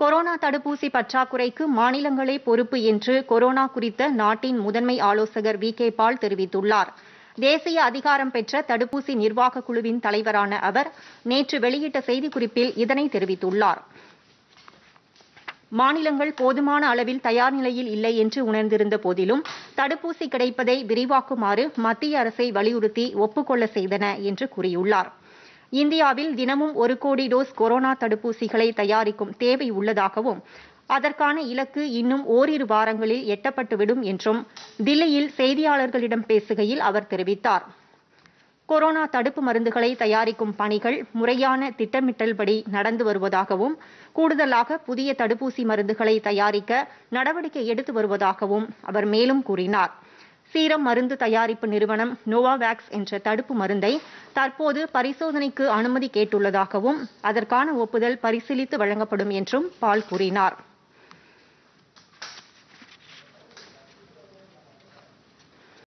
corona தடுப்பூசி பற்றாக்குறைக்கு மாநிலங்களே பொறுப்பு என்று கொரோனா குறித்த நாட்டின் முதன்மை ஆலோசகர் வி கே பால் தெரிவித்துள்ளார் தேசிய அதிகாரம் பெற்ற தடுப்பூசி நிர்வாக குழுவின் தலைவரான அவர் நேற்று வெளியிட்ட செய்திக்குறிப்பில் இதனை தெரிவித்துள்ளார் மாநிலங்கள் போதுமான அளவில் தயார் நிலையில் இல்லை என்று உணர்ந்திருந்த போதிலும் தடுப்பூசி கிடைப்பதை விரிவாக்குமாறு மத்திய அரசை வலியுறுத்தி ஒப்புக்கொள்ள செய்தன என்று கூறியுள்ளார் இந்தியாவில் தினமும் ஒரு கோடி டோஸ் கொரோனா தடுப்பூசிகளை தயாரிக்கும் தேவை உள்ளதாகவும் அதற்கான இலக்கு இன்னும் ஓரிரு வாரங்களில் எட்டப்பட்டுவிடும் என்றும் தில்லியில் செய்தியாளர்களிடம் பேசுகையில் அவர் தெரிவித்தார் கொரோனா தடுப்பு மருந்துகளை தயாரிக்கும் பணிகள் முறையான திட்டமிட்டல்படி நடந்து வருவதாகவும் கூடுதலாக புதிய தடுப்பூசி மருந்துகளை தயாரிக்க நடவடிக்கை எடுத்து வருவதாகவும் அவர் மேலும் கூறினார் சீரம் மருந்து தயாரிப்பு நிறுவனம் நோவாவேக்ஸ் என்ற தடுப்பு மருந்தை தற்போது பரிசோதனைக்கு அனுமதி கேட்டுள்ளதாகவும் அதற்கான ஒப்புதல் பரிசீலித்து வழங்கப்படும் என்றும் பால் கூறினார்